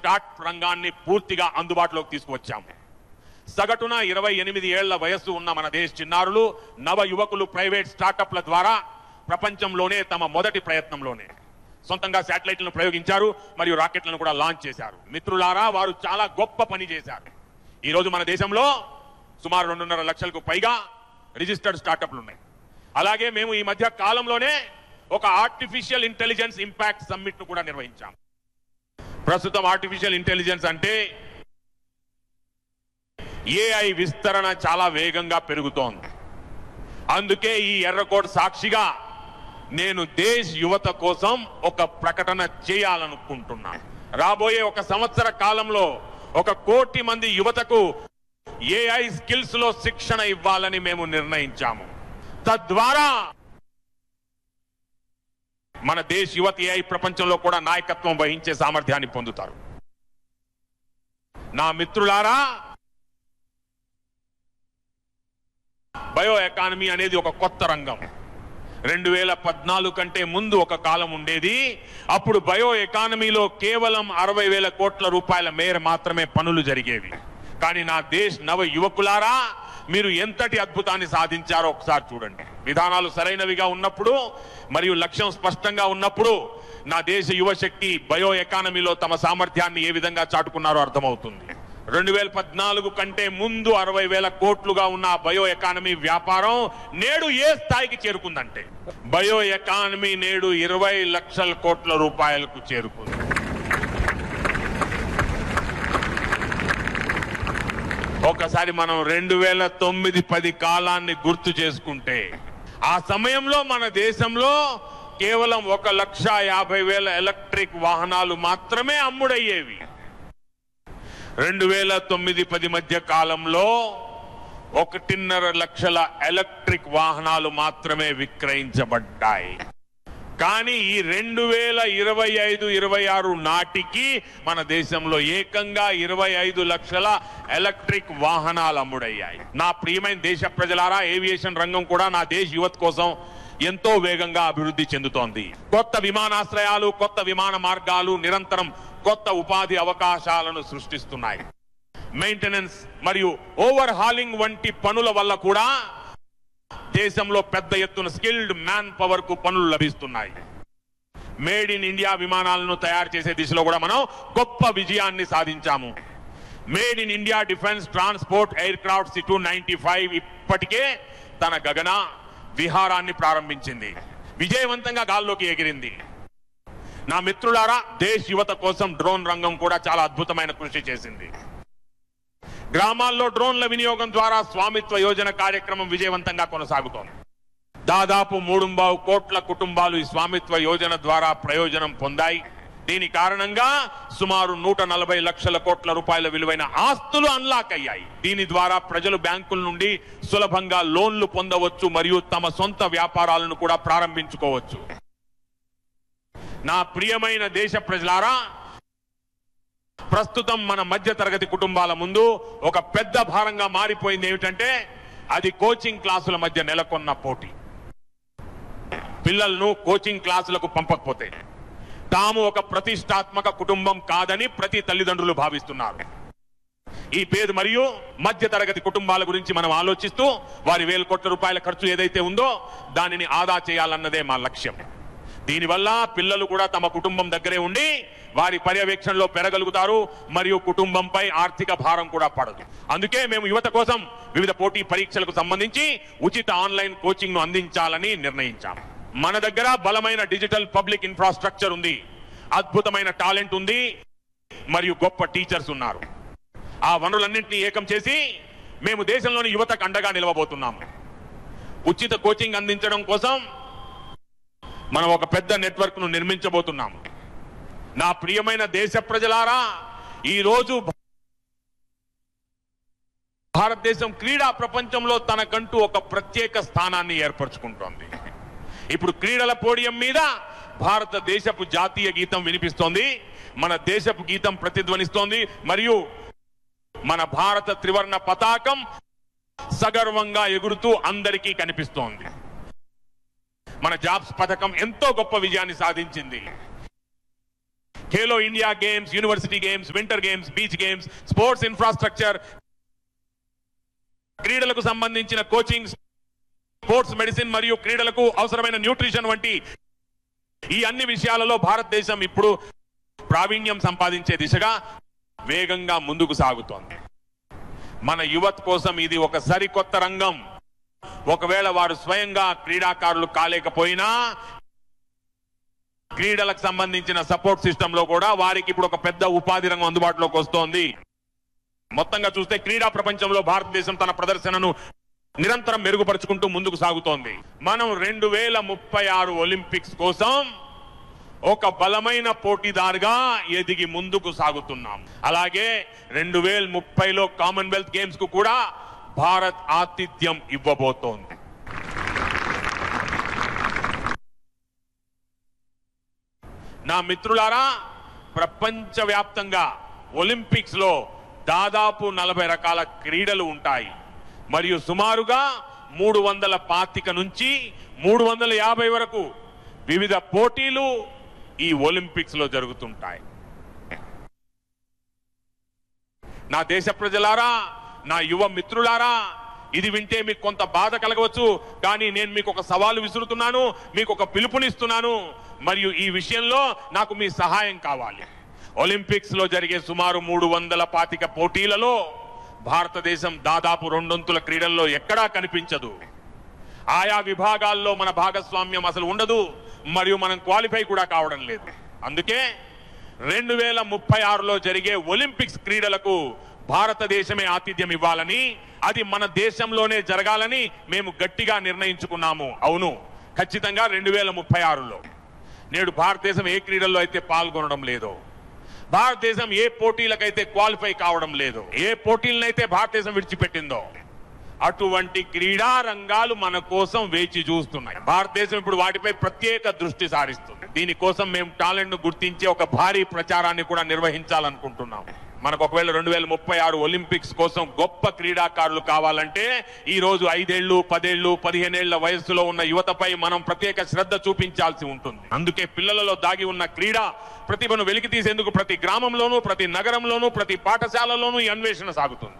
start రంగాన్ని పూర్తిగా అందుబాటులోకి తీసుకువచ్చాము సగటున ఇరవై ఎనిమిది ఏళ్ల వయస్సు ఉన్న మన దేశ చిన్నారులు నవ యువకులు ప్రైవేట్ స్టార్టప్ల ద్వారా ప్రపంచంలోనే తమ మొదటి ప్రయత్నంలోనే సొంతంగా శాటిలైట్లను ప్రయోగించారు మరియు రాకెట్లను కూడా లాంచ్ చేశారు మిత్రులారా వారు చాలా గొప్ప పని చేశారు ఈ రోజు మన దేశంలో సుమారు రెండున్నర లక్షలకు పైగా రిజిస్టర్డ్ స్టార్టప్లు ఉన్నాయి అలాగే మేము ఈ మధ్య కాలంలోనే ఒక ఆర్టిఫిషియల్ ఇంటెలిజెన్స్ ఇంపాక్ట్ సమ్మిట్ ను కూడా నిర్వహించాం ప్రస్తుతం ఆర్టిఫిషియల్ ఇంటెలిజెన్స్ అంటే ఏఐ విస్తరణ చాలా వేగంగా పెరుగుతోంది అందుకే ఈ ఎర్రకోట సాక్షిగా నేను దేశ్ యువత కోసం ఒక ప్రకటన చేయాలనుకుంటున్నాను రాబోయే ఒక సంవత్సర కాలంలో ఒక కోటి మంది యువతకు ఏఐ స్కిల్స్ లో శిక్షణ ఇవ్వాలని మేము నిర్ణయించాము తద్వారా మన దేశ యువత ఏఐ ప్రపంచంలో కూడా నాయకత్వం వహించే సామర్థ్యాన్ని పొందుతారు నా మిత్రులారా బయో ఎకానమీ అనేది ఒక కొత్త రంగం రెండు వేల పద్నాలుగు కంటే ముందు ఒక కాలం ఉండేది అప్పుడు బయో ఎకానమీలో కేవలం అరవై వేల కోట్ల రూపాయల మేర మాత్రమే పనులు జరిగేవి కానీ నా దేశ్ నవ యువకులారా మీరు ఎంతటి అద్భుతాన్ని సాధించారో ఒకసారి చూడండి విధానాలు సరైనవిగా ఉన్నప్పుడు మరియు లక్ష్యం స్పష్టంగా ఉన్నప్పుడు నా దేశ యువశక్తి బయో ఎకానమీలో తమ సామర్థ్యాన్ని ఏ విధంగా చాటుకున్నారో అర్థమవుతుంది రెండు వేల పద్నాలుగు కంటే ముందు అరవై వేల కోట్లుగా ఉన్న ఆ బయో ఎకానమీ వ్యాపారం నేడు ఏ స్థాయికి చేరుకుందంటే బయో ఎకానమీ నేడు ఇరవై లక్షల కోట్ల రూపాయలకు చేరుకుంది ఒకసారి మనం రెండు వేల తొమ్మిది పది కాలాన్ని గుర్తు చేసుకుంటే ఆ సమయంలో మన దేశంలో కేవలం ఒక లక్ష యాభై వేల ఎలక్ట్రిక్ వాహనాలు మాత్రమే అమ్ముడయ్యేవి రెండు వేల తొమ్మిది పది మధ్య కాలంలో ఒకటిన్నర లక్షల ఎలక్ట్రిక్ వాహనాలు మాత్రమే విక్రయించబడ్డాయి కానీ ఈ రెండు వేల ఇరవై ఐదు ఇరవై ఆరు నాటికి మన దేశంలో ఏకంగా ఇరవై ఐదు లక్షల ఎలక్ట్రిక్ వాహనాలు అమ్ముడయ్యాయి నా ప్రియమైన దేశ ప్రజలారా ఏవియేషన్ రంగం కూడా నా దేశ యువత కోసం ఎంతో వేగంగా అభివృద్ధి చెందుతోంది కొత్త విమానాశ్రయాలు కొత్త విమాన మార్గాలు నిరంతరం కొత్త ఉపాధి అవకాశాలను సృష్టిస్తున్నాయి మెయింటెనెన్స్ మరియు ఓవర్ హాలింగ్ వంటి పనుల వల్ల కూడా దేశంలో పెద్ద ఎత్తున స్కిల్డ్ మ్యాన్ పవర్ కు పనులు లభిస్తున్నాయి మేడ్ ఇన్ ఇండియా విమానాలను తయారు చేసే దిశలో కూడా మనం గొప్ప విజయాన్ని సాధించాము made in India defence transport aircraft two ninety five ఇప్పటికే తన గగన విహారాన్ని ప్రారంభించింది విజయవంతంగా గాల్లోకి ఎగిరింది నా మిత్రులారా దేశ్ యువత కోసం డ్రోన్ రంగం కూడా చాలా అద్భుతమైన కృషి చేసింది గ్రామాల్లో డ్రోన్ల వినియోగం ద్వారా స్వామిత్వ యోజన కార్యక్రమం విజయవంతంగా కొనసాగుతోంది దాదాపు మూడుంబావు కోట్ల కుటుంబాలు ఈ స్వామిత్వ యోజన ద్వారా ప్రయోజనం పొందాయి దీని కారణంగా సుమారు నూట నలభై లక్షల కోట్ల రూపాయల విలువైన ఆస్తులు అన్లాక్ అయ్యాయి దీని ద్వారా ప్రజలు బ్యాంకుల నుండి సులభంగా లోన్లు పొందవచ్చు మరియు తమ సొంత వ్యాపారాలను కూడా ప్రారంభించుకోవచ్చు నా ప్రియమైన దేశ ప్రజలారా ప్రస్తుతం మన మధ్య తరగతి కుటుంబాల ముందు ఒక పెద్ద భారంగా మారిపోయింది ఏమిటంటే అది కోచింగ్ క్లాసుల మధ్య నెలకొన్న పోటీ పిల్లలను కోచింగ్ క్లాసులకు పంపకపోతే తాము ఒక ప్రతిష్టాత్మక కుటుంబం కాదని ప్రతి తల్లిదండ్రులు భావిస్తున్నారు ఈ పేద మరియు మధ్య తరగతి కుటుంబాల గురించి మనం ఆలోచిస్తూ వారి వేల కోట్ల రూపాయల ఖర్చు ఏదైతే ఉందో దానిని ఆదా చేయాలన్నదే మా లక్ష్యం దీనివల్ల పిల్లలు కూడా తమ కుటుంబం దగ్గరే ఉండి వారి పర్యవేక్షణలో పెరగలుగుతారు మరియు కుటుంబంపై ఆర్థిక భారం కూడా పడదు అందుకే మేము యువత కోసం వివిధ పోటీ పరీక్షలకు సంబంధించి ఉచిత ఆన్లైన్ కోచింగ్ ను అందించాలని నిర్ణయించాం మన దగ్గర బలమైన డిజిటల్ పబ్లిక్ ఇన్ఫ్రాస్ట్రక్చర్ ఉంది అద్భుతమైన టాలెంట్ ఉంది మరియు గొప్ప టీచర్స్ ఉన్నారు ఆ వనరులన్నింటినీ ఏకం చేసి మేము దేశంలోని యువతకు అండగా నిలవబోతున్నాము ఉచిత కోచింగ్ అందించడం కోసం మనం ఒక పెద్ద నెట్వర్క్ ను నిర్మించబోతున్నాము నా ప్రియమైన దేశ ప్రజలారా ఈ రోజు భారతదేశం క్రీడా ప్రపంచంలో తనకంటూ ఒక ప్రత్యేక స్థానాన్ని ఏర్పరచుకుంటోంది ఇప్పుడు క్రీడల పోడియం మీద భారతదేశపు జాతీయ గీతం వినిపిస్తోంది మన దేశపు గీతం ప్రతిధ్వనిస్తోంది మరియు మన భారత త్రివర్ణ పతాకం సగర్వంగా ఎగురుతూ అందరికీ కనిపిస్తోంది మన జాబ్స్ పథకం ఎంతో గొప్ప విజయాన్ని సాధించింది Khelo India games university games winter games beach games sports infrastructure క్రీడలకు సంబంధించిన కోచింగ్ స్పోర్ట్స్ మెడిసిన్ మరియు క్రీడలకు అవసరమైన న్యూట్రిషన్ వంటి ఈ అన్ని విషయాలలో భారతదేశం ఇప్పుడు ప్రావీణ్యం సంపాదించే దిశగా వేగంగా ముందుకు సాగుతోంది మన యువత్ కోసం ఇది ఒక సరికొత్త రంగం ఒకవేళ వారు స్వయంగా క్రీడాకారులు కాలేకపోయినా క్రీడలకు సంబంధించిన సపోర్ట్ సిస్టమ్ లో కూడా వారికి ఇప్పుడు ఒక పెద్ద ఉపాధి రంగం అందుబాటులోకి వస్తోంది మొత్తంగా చూస్తే క్రీడా ప్రపంచంలో భారతదేశం తన ప్రదర్శనను నిరంతరం మెరుగుపరుచుకుంటూ ముందుకు సాగుతోంది మనం రెండు వేల ముప్పై ఆరు ఒలింపిక్స్ కోసం ఒక బలమైన పోటీదారుగా ఎదిగి ముందుకు సాగుతున్నాం అలాగే రెండు వేల ముప్పైలో కామన్వెల్త్ గేమ్స్ కు కూడా భారత్ ఆతిథ్యం ఇవ్వబోతోంది నా మిత్రులారా ప్రపంచవ్యాప్తంగా ఒలింపిక్స్ లో దాదాపు నలభై రకాల క్రీడలు ఉంటాయి మరియు సుమారుగా మూడు వందల పాతిక నుంచి మూడు వందల యాభై వరకు వివిధ పోటీలు ఈ ఒలింపిక్స్ లో జరుగుతుంటాయి నా దేశ ప్రజలారా నా యువ మిత్రులారా ఇది వింటే మీకు కొంత బాధ కలగవచ్చు కానీ నేను మీకు ఒక సవాలు విసురుతున్నాను మీకు ఒక పిలుపునిస్తున్నాను మరియు ఈ విషయంలో నాకు మీ సహాయం కావాలి ఒలింపిక్స్ లో జరిగే సుమారు మూడు వందల పాతిక పోటీలలో భారతదేశం దాదాపు రెండొంతుల క్రీడల్లో ఎక్కడా కనిపించదు ఆయా విభాగాల్లో మన భాగస్వామ్యం అసలు ఉండదు మరియు మనం క్వాలిఫై కూడా కావడం లేదు అందుకే రెండు వేల ముప్పై ఆరులో జరిగే ఒలింపిక్స్ క్రీడలకు భారతదేశమే ఆతిథ్యం ఇవ్వాలని అది మన దేశంలోనే జరగాలని మేము గట్టిగా నిర్ణయించుకున్నాము అవును ఖచ్చితంగా రెండు వేల ముప్పై ఆరులో నేడు భారతదేశం ఏ క్రీడల్లో అయితే పాల్గొనడం లేదో భారతదేశం ఏ పోటీలకైతే క్వాలిఫై కావడం లేదు ఏ పోటీలనైతే భారతదేశం విడిచిపెట్టిందో అటువంటి క్రీడా రంగాలు మన కోసం వేచి చూస్తున్నాయి భారతదేశం ఇప్పుడు వాటిపై ప్రత్యేక దృష్టి సారిస్తుంది దీనికోసం మేము టాలెంట్ ను గుర్తించే ఒక భారీ ప్రచారాన్ని కూడా నిర్వహించాలనుకుంటున్నాం మనకు ఒకవేళ రెండు వేల ముప్పై ఆరు ఒలింపిక్స్ కోసం గొప్ప క్రీడాకారులు కావాలంటే ఈ రోజు ఐదేళ్లు పదేళ్లు పదిహేనేళ్ల వయస్సులో ఉన్న యువతపై మనం ప్రత్యేక శ్రద్ధ చూపించాల్సి ఉంటుంది అందుకే పిల్లలలో దాగి ఉన్న క్రీడా ప్రతిభను వెలికి తీసేందుకు ప్రతి గ్రామంలోనూ ప్రతి నగరంలోనూ ప్రతి పాఠశాలలోనూ ఈ అన్వేషణ సాగుతుంది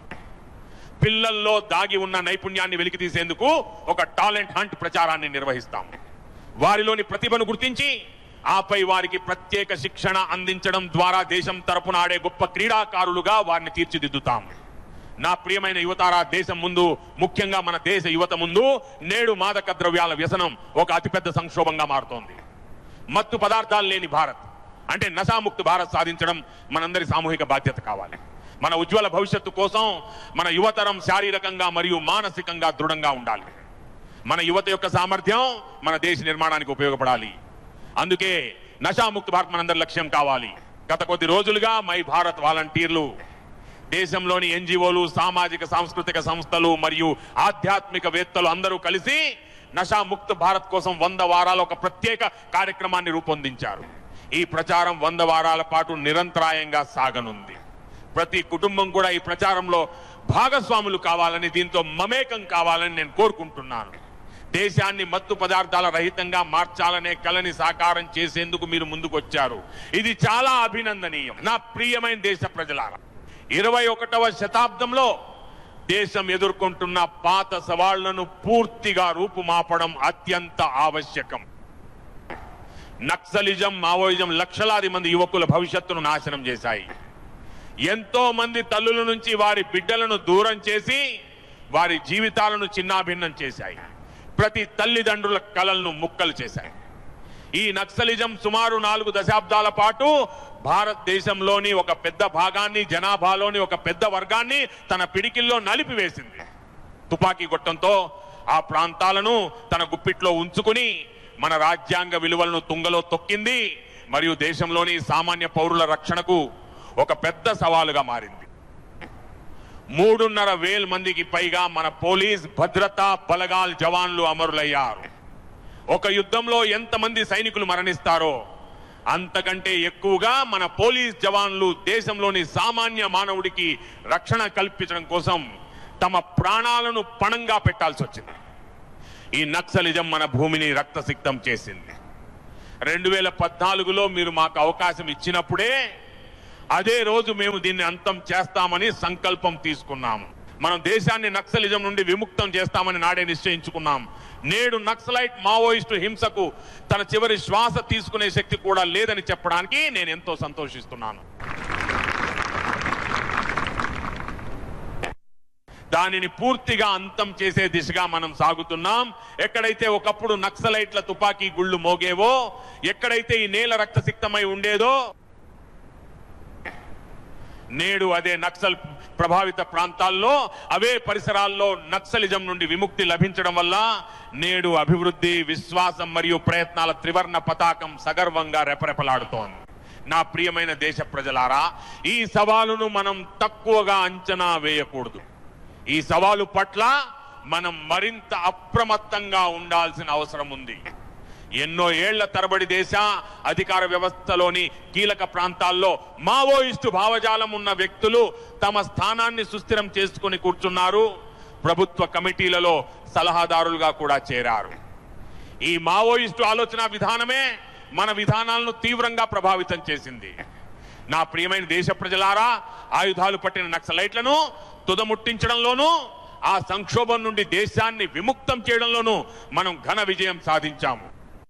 పిల్లల్లో దాగి ఉన్న నైపుణ్యాన్ని వెలికి తీసేందుకు ఒక టాలెంట్ హంట్ ప్రచారాన్ని నిర్వహిస్తాం వారిలోని ప్రతిభను గుర్తించి ఆపై వారికి ప్రత్యేక శిక్షణ అందించడం ద్వారా దేశం తరపున ఆడే గొప్ప క్రీడాకారులుగా వారిని తీర్చిదిద్దుతాం నా ప్రియమైన యువతారా దేశం ముందు ముఖ్యంగా మన దేశ యువత ముందు నేడు మాదక ద్రవ్యాల వ్యసనం ఒక అతిపెద్ద సంక్షోభంగా మారుతోంది మత్తు పదార్థాలు లేని భారత్ అంటే నశాముక్త భారత్ సాధించడం మనందరి సామూహిక బాధ్యత కావాలి మన ఉజ్వల భవిష్యత్తు కోసం మన యువతరం శారీరకంగా మరియు మానసికంగా దృఢంగా ఉండాలి మన యువత యొక్క సామర్థ్యం మన దేశ నిర్మాణానికి ఉపయోగపడాలి అందుకే నశాముక్త భారత్ మనందరి లక్ష్యం కావాలి గత కొద్ది రోజులుగా మై భారత్ వాలంటీర్లు దేశంలోని ఎన్జిఓలు సామాజిక సాంస్కృతిక సంస్థలు మరియు ఆధ్యాత్మిక వేత్తలు అందరూ కలిసి నషాముక్త భారత్ కోసం వంద వారాల ఒక ప్రత్యేక కార్యక్రమాన్ని రూపొందించారు ఈ ప్రచారం వంద వారాల పాటు నిరంతరాయంగా సాగనుంది ప్రతి కుటుంబం కూడా ఈ ప్రచారంలో భాగస్వాములు కావాలని దీంతో మమేకం కావాలని నేను కోరుకుంటున్నాను దేశాన్ని మత్తు పదార్థాల రహితంగా మార్చాలనే కలని సాకారం చేసేందుకు మీరు ముందుకు వచ్చారు ఇది చాలా అభినందనీయం నా ప్రియమైన దేశ ప్రజలారా ఇరవై ఒకటవ శతాబ్దంలో దేశం ఎదుర్కొంటున్న పాత సవాళ్లను పూర్తిగా రూపుమాపడం అత్యంత ఆవశ్యకం నక్సలిజం మావోయిజం లక్షలాది మంది యువకుల భవిష్యత్తును నాశనం చేశాయి ఎంతో మంది తల్లుల నుంచి వారి బిడ్డలను దూరం చేసి వారి జీవితాలను చిన్నాభిన్నం చేశాయి ప్రతి తల్లిదండ్రుల కలలను ముక్కలు చేశాయి ఈ నక్సలిజం సుమారు నాలుగు దశాబ్దాల పాటు భారతదేశంలోని ఒక పెద్ద భాగాన్ని జనాభాలోని ఒక పెద్ద వర్గాన్ని తన పిడికిల్లో నలిపివేసింది తుపాకీ గొట్టంతో ఆ ప్రాంతాలను తన గుప్పిట్లో ఉంచుకుని మన రాజ్యాంగ విలువలను తుంగలో తొక్కింది మరియు దేశంలోని సామాన్య పౌరుల రక్షణకు ఒక పెద్ద సవాలుగా మారింది మూడున్నర వేల మందికి పైగా మన పోలీస్ భద్రతా బలగాల్ జవాన్లు అమరులయ్యారు ఒక యుద్ధంలో ఎంతమంది సైనికులు మరణిస్తారో అంతకంటే ఎక్కువగా మన పోలీస్ జవాన్లు దేశంలోని సామాన్య మానవుడికి రక్షణ కల్పించడం కోసం తమ ప్రాణాలను పణంగా పెట్టాల్సి వచ్చింది ఈ నక్సలిజం మన భూమిని రక్తసిక్తం చేసింది రెండు వేల పద్నాలుగులో మీరు మాకు అవకాశం ఇచ్చినప్పుడే అదే రోజు మేము దీన్ని అంతం చేస్తామని సంకల్పం తీసుకున్నాము మనం దేశాన్ని నక్సలిజం నుండి విముక్తం చేస్తామని నాడే నిశ్చయించుకున్నాం నేడు నక్సలైట్ మావోయిస్టు హింసకు తన చివరి శ్వాస తీసుకునే శక్తి కూడా లేదని చెప్పడానికి నేను ఎంతో సంతోషిస్తున్నాను దానిని పూర్తిగా అంతం చేసే దిశగా మనం సాగుతున్నాం ఎక్కడైతే ఒకప్పుడు నక్సలైట్ల తుపాకీ గుళ్ళు మోగేవో ఎక్కడైతే ఈ నేల రక్తసిక్తమై ఉండేదో నేడు అదే నక్సల్ ప్రభావిత ప్రాంతాల్లో అవే పరిసరాల్లో నక్సలిజం నుండి విముక్తి లభించడం వల్ల నేడు అభివృద్ధి విశ్వాసం మరియు ప్రయత్నాల త్రివర్ణ పతాకం సగర్వంగా రెపరెపలాడుతోంది నా ప్రియమైన దేశ ప్రజలారా ఈ సవాలును మనం తక్కువగా అంచనా వేయకూడదు ఈ సవాలు పట్ల మనం మరింత అప్రమత్తంగా ఉండాల్సిన అవసరం ఉంది ఎన్నో ఏళ్ల తరబడి దేశ అధికార వ్యవస్థలోని కీలక ప్రాంతాల్లో మావోయిస్టు భావజాలం ఉన్న వ్యక్తులు తమ స్థానాన్ని సుస్థిరం చేసుకుని కూర్చున్నారు ప్రభుత్వ కమిటీలలో సలహాదారులుగా కూడా చేరారు ఈ మావోయిస్టు ఆలోచన విధానమే మన విధానాలను తీవ్రంగా ప్రభావితం చేసింది నా ప్రియమైన దేశ ప్రజలారా ఆయుధాలు పట్టిన నక్సలైట్లను తుదముట్టించడంలోనూ ఆ సంక్షోభం నుండి దేశాన్ని విముక్తం చేయడంలోనూ మనం ఘన విజయం సాధించాము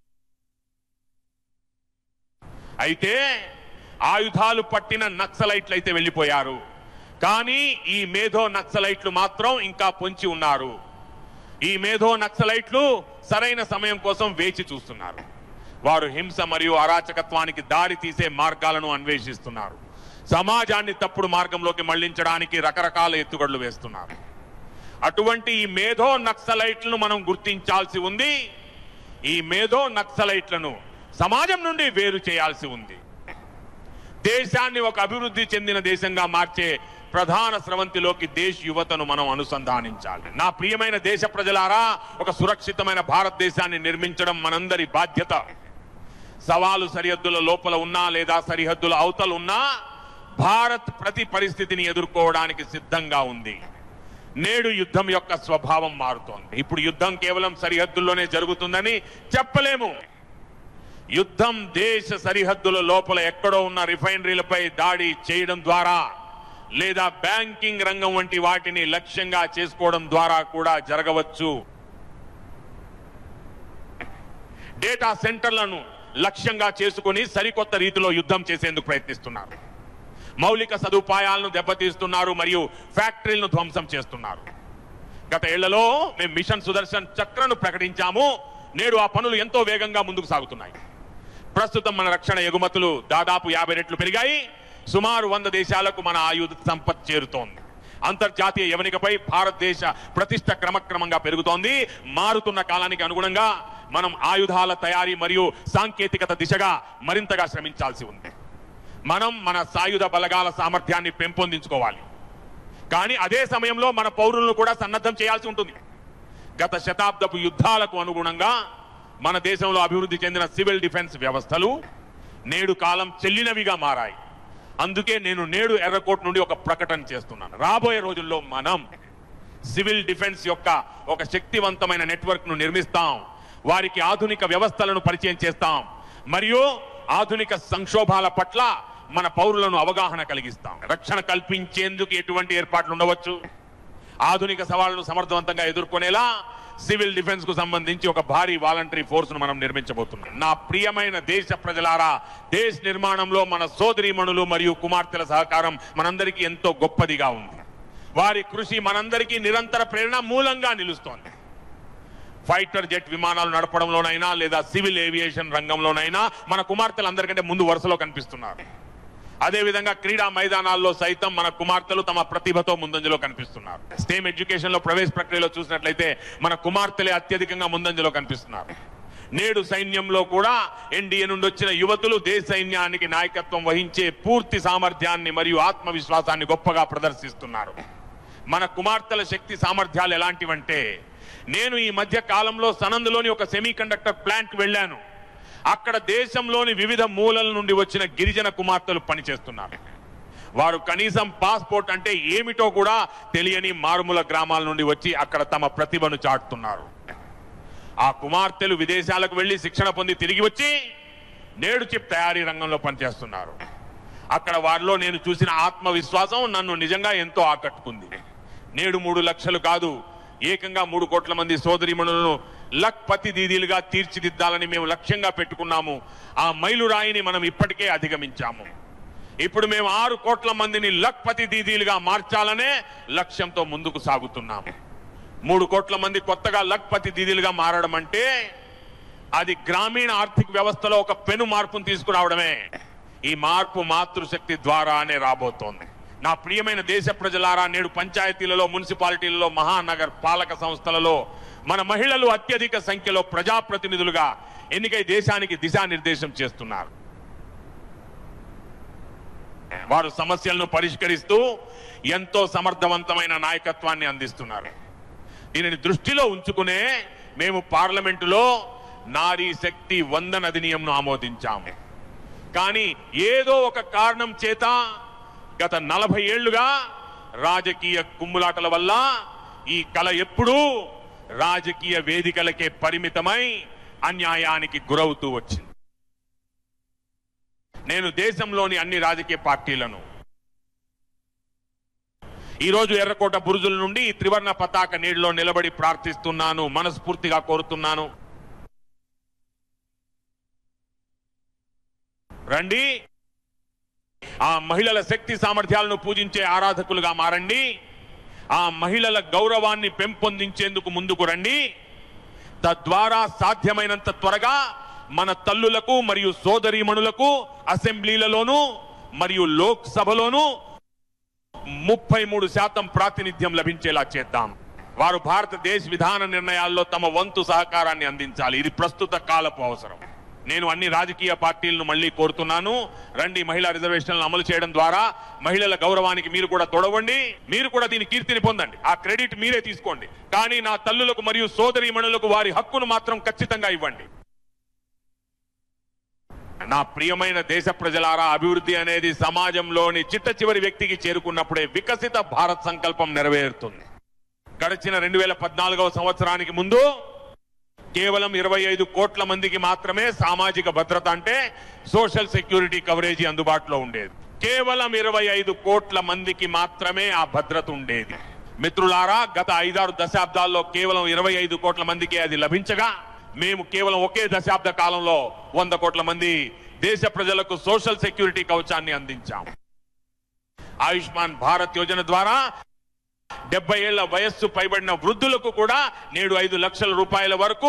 అయితే ఆయుధాలు పట్టిన నక్సలైట్లు అయితే వెళ్ళిపోయారు కానీ ఈ మేధో నక్సలైట్లు మాత్రం ఇంకా పొంచి ఉన్నారు ఈ మేధో నక్సలైట్లు సరైన సమయం కోసం వేచి చూస్తున్నారు వారు హింస మరియు అరాచకత్వానికి దారి తీసే మార్గాలను అన్వేషిస్తున్నారు సమాజాన్ని తప్పుడు మార్గంలోకి మళ్లించడానికి రకరకాల ఎత్తుగడలు వేస్తున్నారు అటువంటి ఈ మేధో నక్సలైట్లను మనం గుర్తించాల్సి ఉంది ఈ మేధో నక్సలైట్లను సమాజం నుండి వేరు చేయాల్సి ఉంది దేశాన్ని ఒక అభివృద్ధి చెందిన దేశంగా మార్చే ప్రధాన స్రవంతిలోకి దేశ యువతను మనం అనుసంధానించాలి నా ప్రియమైన దేశ ప్రజలారా ఒక సురక్షితమైన భారతదేశాన్ని నిర్మించడం మనందరి బాధ్యత సవాలు సరిహద్దుల లోపల ఉన్నా లేదా సరిహద్దుల అవతల ఉన్నా భారత్ ప్రతి పరిస్థితిని ఎదుర్కోవడానికి సిద్ధంగా ఉంది నేడు యుద్ధం యొక్క స్వభావం మారుతోంది ఇప్పుడు యుద్ధం కేవలం సరిహద్దుల్లోనే జరుగుతుందని చెప్పలేము యుద్ధం దేశ సరిహద్దుల లోపల ఎక్కడో ఉన్న రిఫైనరీలపై దాడి చేయడం ద్వారా లేదా బ్యాంకింగ్ రంగం వంటి వాటిని లక్ష్యంగా చేసుకోవడం ద్వారా కూడా జరగవచ్చు డేటా సెంటర్లను లక్ష్యంగా చేసుకుని సరికొత్త రీతిలో యుద్ధం చేసేందుకు ప్రయత్నిస్తున్నారు మౌలిక సదుపాయాలను దెబ్బతీస్తున్నారు మరియు ఫ్యాక్టరీలను ధ్వంసం చేస్తున్నారు గత ఏళ్లలో మేము మిషన్ సుదర్శన్ చక్రను ప్రకటించాము నేడు ఆ పనులు ఎంతో వేగంగా ముందుకు సాగుతున్నాయి ప్రస్తుతం మన రక్షణ ఎగుమతులు దాదాపు యాభై రెట్లు పెరిగాయి సుమారు వంద దేశాలకు మన ఆయుధ సంపత్ చేరుతోంది అంతర్జాతీయ యవనికపై భారతదేశ ప్రతిష్ట క్రమక్రమంగా పెరుగుతోంది మారుతున్న కాలానికి అనుగుణంగా మనం ఆయుధాల తయారీ మరియు సాంకేతికత దిశగా మరింతగా శ్రమించాల్సి ఉంది మనం మన సాయుధ బలగాల సామర్థ్యాన్ని పెంపొందించుకోవాలి కానీ అదే సమయంలో మన పౌరులను కూడా సన్నద్ధం చేయాల్సి ఉంటుంది గత శతాబ్దపు యుద్ధాలకు అనుగుణంగా మన దేశంలో అభివృద్ధి చెందిన సివిల్ డిఫెన్స్ వ్యవస్థలు నేడు కాలం చెల్లినవిగా మారాయి అందుకే నేను నేడు ఎర్రకోట్ నుండి ఒక ప్రకటన చేస్తున్నాను రాబోయే రోజుల్లో మనం సివిల్ డిఫెన్స్ యొక్క ఒక శక్తివంతమైన నెట్వర్క్ ను నిర్మిస్తాం వారికి ఆధునిక వ్యవస్థలను పరిచయం చేస్తాం మరియు ఆధునిక సంక్షోభాల పట్ల మన పౌరులను అవగాహన కలిగిస్తాం రక్షణ కల్పించేందుకు ఎటువంటి ఏర్పాట్లు ఉండవచ్చు ఆధునిక సవాళ్లను సమర్థవంతంగా ఎదుర్కొనేలా సివిల్ డిఫెన్స్ కు సంబంధించి ఒక భారీ వాలంటరీ ఫోర్స్ ను మనం నిర్మించబోతున్నాం నా ప్రియమైన దేశ ప్రజలారా దేశ నిర్మాణంలో మన సోదరీమణులు మరియు కుమార్తెల సహకారం మనందరికీ ఎంతో గొప్పదిగా ఉంది వారి కృషి మనందరికీ నిరంతర ప్రేరణ మూలంగా నిలుస్తోంది ఫైటర్ జెట్ విమానాలు నడపడంలోనైనా లేదా సివిల్ ఏవియేషన్ రంగంలోనైనా మన కుమార్తెలు అందరికంటే ముందు వరుసలో కనిపిస్తున్నారు అదేవిధంగా క్రీడా మైదానాల్లో సైతం మన కుమార్తెలు తమ ప్రతిభతో ముందంజలో కనిపిస్తున్నారు స్టేమ్ ఎడ్యుకేషన్ లో ప్రవేశ ప్రక్రియలో చూసినట్లయితే మన కుమార్తెలే అత్యధికంగా ముందంజలో కనిపిస్తున్నారు నేడు సైన్యంలో కూడా ఎన్డీఏ నుండి వచ్చిన యువతులు దేశ సైన్యానికి నాయకత్వం వహించే పూర్తి సామర్థ్యాన్ని మరియు ఆత్మవిశ్వాసాన్ని గొప్పగా ప్రదర్శిస్తున్నారు మన కుమార్తెల శక్తి సామర్థ్యాలు ఎలాంటివంటే నేను ఈ మధ్య కాలంలో సనందులోని ఒక సెమీ కండక్టర్ ప్లాంట్ వెళ్ళాను అక్కడ దేశంలోని వివిధ మూలల నుండి వచ్చిన గిరిజన కుమార్తెలు పనిచేస్తున్నారు వారు కనీసం పాస్పోర్ట్ అంటే ఏమిటో కూడా తెలియని మారుమూల గ్రామాల నుండి వచ్చి అక్కడ తమ ప్రతిభను చాటుతున్నారు ఆ కుమార్తెలు విదేశాలకు వెళ్లి శిక్షణ పొంది తిరిగి వచ్చి నేడు చిప్ తయారీ రంగంలో పనిచేస్తున్నారు అక్కడ వారిలో నేను చూసిన ఆత్మవిశ్వాసం నన్ను నిజంగా ఎంతో ఆకట్టుకుంది నేడు మూడు లక్షలు కాదు ఏకంగా మూడు కోట్ల మంది సోదరిమణులను లక్పతి దీదీలుగా తీర్చిదిద్దాలని మేము లక్ష్యంగా పెట్టుకున్నాము ఆ మైలురాయిని మనం ఇప్పటికే అధిగమించాము ఇప్పుడు మేము ఆరు కోట్ల మందిని లక్పతి దీదీలుగా మార్చాలనే లక్ష్యంతో ముందుకు సాగుతున్నాము మూడు కోట్ల మంది కొత్తగా లక్పతి దీదీలుగా మారడం అంటే అది గ్రామీణ ఆర్థిక వ్యవస్థలో ఒక పెను మార్పును తీసుకురావడమే ఈ మార్పు మాతృశక్తి ద్వారానే రాబోతోంది నా ప్రియమైన దేశ ప్రజలారా నేడు పంచాయతీలలో మున్సిపాలిటీలలో మహానగర్ పాలక సంస్థలలో మన మహిళలు అత్యధిక సంఖ్యలో ప్రజాప్రతినిధులుగా ఎన్నికై దేశానికి దిశానిర్దేశం చేస్తున్నారు వారు సమస్యలను పరిష్కరిస్తూ ఎంతో సమర్థవంతమైన నాయకత్వాన్ని అందిస్తున్నారు దీనిని దృష్టిలో ఉంచుకునే మేము పార్లమెంటులో నారీ శక్తి వందన అధినియంను ఆమోదించాము కానీ ఏదో ఒక కారణం చేత గత నలభై ఏళ్లుగా రాజకీయ కుమ్ములాటల వల్ల ఈ కళ ఎప్పుడూ రాజకీయ వేదికలకే పరిమితమై అన్యాయానికి గురవుతూ వచ్చింది నేను దేశంలోని అన్ని రాజకీయ పార్టీలను ఈ రోజు ఎర్రకోట బురుజుల నుండి ఈ త్రివర్ణ పతాక నీటిలో నిలబడి ప్రార్థిస్తున్నాను మనస్ఫూర్తిగా కోరుతున్నాను రండి ఆ మహిళల శక్తి సామర్థ్యాలను పూజించే ఆరాధకులుగా మారండి ఆ మహిళల గౌరవాన్ని పెంపొందించేందుకు ముందుకు రండి తద్వారా సాధ్యమైనంత త్వరగా మన తల్లులకు మరియు సోదరీమణులకు అసెంబ్లీలలోనూ మరియు లోక్సభలోనూ ముప్పై మూడు శాతం ప్రాతినిధ్యం లభించేలా చేద్దాం వారు భారతదేశ విధాన నిర్ణయాల్లో తమ వంతు సహకారాన్ని అందించాలి ఇది ప్రస్తుత కాలపు అవసరం నేను అన్ని రాజకీయ పార్టీలను మళ్ళీ కోరుతున్నాను రండి మహిళా రిజర్వేషన్లను అమలు చేయడం ద్వారా మహిళల గౌరవానికి మీరు కూడా తొడవండి మీరు కూడా దీని కీర్తిని పొందండి ఆ క్రెడిట్ మీరే తీసుకోండి కానీ నా తల్లులకు మరియు సోదరీమణులకు వారి హక్కును మాత్రం ఖచ్చితంగా ఇవ్వండి నా ప్రియమైన దేశ ప్రజలారా అభివృద్ధి అనేది సమాజంలోని చిట్ట చివరి వ్యక్తికి చేరుకున్నప్పుడే వికసిత భారత్ సంకల్పం నెరవేరుతుంది గడిచిన రెండు వేల పద్నాలుగవ సంవత్సరానికి ముందు కేవలం ఇరవై ఐదు కోట్ల మందికి మాత్రమే సామాజిక భద్రత అంటే సోషల్ సెక్యూరిటీ కవరేజీ అందుబాటులో ఉండేది కేవలం ఇరవై ఐదు కోట్ల మందికి మాత్రమే ఆ భద్రత ఉండేది మిత్రులారా గత ఐదారు దశాబ్దాల్లో కేవలం ఇరవై ఐదు కోట్ల మందికి అది లభించగా మేము కేవలం ఒకే దశాబ్ద కాలంలో వంద కోట్ల మంది దేశ ప్రజలకు సోషల్ సెక్యూరిటీ కవచాన్ని అందించాం ఆయుష్మాన్ భారత్ యోజన ద్వారా డెబ్బై ఏళ్ల వయస్సు పైబడిన వృద్ధులకు కూడా నేడు ఐదు లక్షల రూపాయల వరకు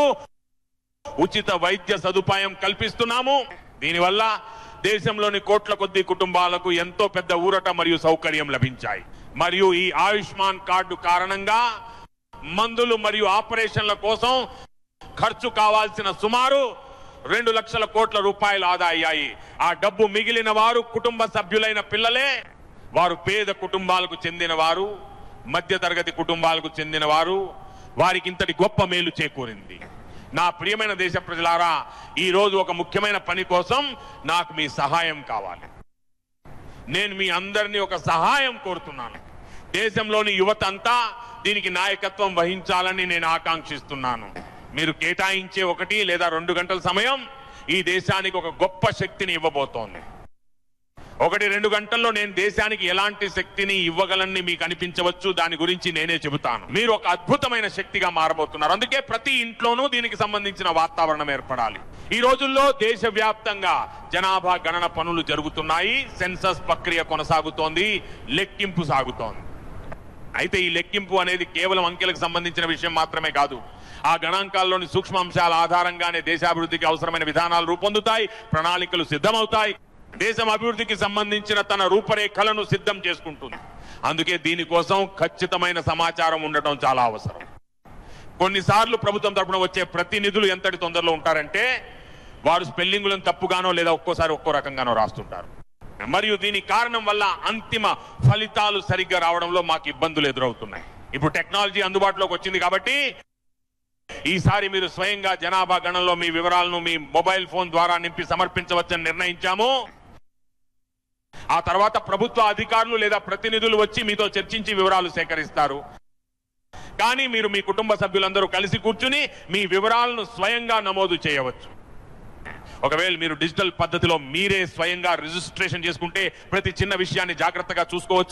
ఉచిత వైద్య సదుపాయం కల్పిస్తున్నాము దీనివల్ల దేశంలోని కోట్ల కొద్ది కుటుంబాలకు ఎంతో పెద్ద ఊరట మరియు సౌకర్యం లభించాయి మరియు ఈ ఆయుష్మాన్ కార్డు కారణంగా మందులు మరియు ఆపరేషన్ల కోసం ఖర్చు కావాల్సిన సుమారు రెండు లక్షల కోట్ల రూపాయలు ఆదా అయ్యాయి ఆ డబ్బు మిగిలిన వారు కుటుంబ సభ్యులైన పిల్లలే వారు పేద కుటుంబాలకు చెందిన వారు మధ్యతరగతి కుటుంబాలకు చెందిన వారు వారికి ఇంతటి గొప్ప మేలు చేకూరింది నా ప్రియమైన దేశ ప్రజలారా ఈ రోజు ఒక ముఖ్యమైన పని కోసం నాకు మీ సహాయం కావాలి నేను మీ అందరినీ ఒక సహాయం కోరుతున్నాను దేశంలోని యువత అంతా దీనికి నాయకత్వం వహించాలని నేను ఆకాంక్షిస్తున్నాను మీరు కేటాయించే ఒకటి లేదా రెండు గంటల సమయం ఈ దేశానికి ఒక గొప్ప శక్తిని ఇవ్వబోతోంది ఒకటి రెండు గంటల్లో నేను దేశానికి ఎలాంటి శక్తిని ఇవ్వగలని మీకు అనిపించవచ్చు దాని గురించి నేనే చెబుతాను మీరు ఒక అద్భుతమైన శక్తిగా మారబోతున్నారు అందుకే ప్రతి ఇంట్లోనూ దీనికి సంబంధించిన వాతావరణం ఏర్పడాలి ఈ రోజుల్లో దేశవ్యాప్తంగా జనాభా గణన పనులు జరుగుతున్నాయి సెన్సస్ ప్రక్రియ కొనసాగుతోంది లెక్కింపు సాగుతోంది అయితే ఈ లెక్కింపు అనేది కేవలం అంకెలకు సంబంధించిన విషయం మాత్రమే కాదు ఆ గణాంకాల్లోని సూక్ష్మాంశాల ఆధారంగానే దేశాభివృద్ధికి అవసరమైన విధానాలు రూపొందుతాయి ప్రణాళికలు సిద్ధమవుతాయి దేశం అభివృద్ధికి సంబంధించిన తన రూపరేఖలను సిద్ధం చేసుకుంటుంది అందుకే దీనికోసం ఖచ్చితమైన సమాచారం ఉండటం చాలా అవసరం కొన్నిసార్లు ప్రభుత్వం తరపున వచ్చే ప్రతినిధులు ఎంతటి తొందరలో ఉంటారంటే వారు స్పెల్లింగులను తప్పుగానో లేదా ఒక్కోసారి ఒక్కో రకంగానో రాస్తుంటారు మరియు దీని కారణం వల్ల అంతిమ ఫలితాలు సరిగ్గా రావడంలో మాకు ఇబ్బందులు ఎదురవుతున్నాయి ఇప్పుడు టెక్నాలజీ అందుబాటులోకి వచ్చింది కాబట్టి ఈసారి మీరు స్వయంగా జనాభా గణంలో మీ వివరాలను మీ మొబైల్ ఫోన్ ద్వారా నింపి సమర్పించవచ్చని నిర్ణయించాము ఆ తర్వాత ప్రభుత్వ అధికారులు లేదా ప్రతినిధులు వచ్చి మీతో చర్చించి వివరాలు సేకరిస్తారు కానీ మీరు మీ కుటుంబ సభ్యులందరూ కలిసి కూర్చుని మీ వివరాలను స్వయంగా నమోదు చేయవచ్చు ఒకవేళ మీరు డిజిటల్ పద్ధతిలో మీరే స్వయంగా రిజిస్ట్రేషన్ చేసుకుంటే ప్రతి చిన్న విషయాన్ని జాగ్రత్తగా చూసుకోవచ్చు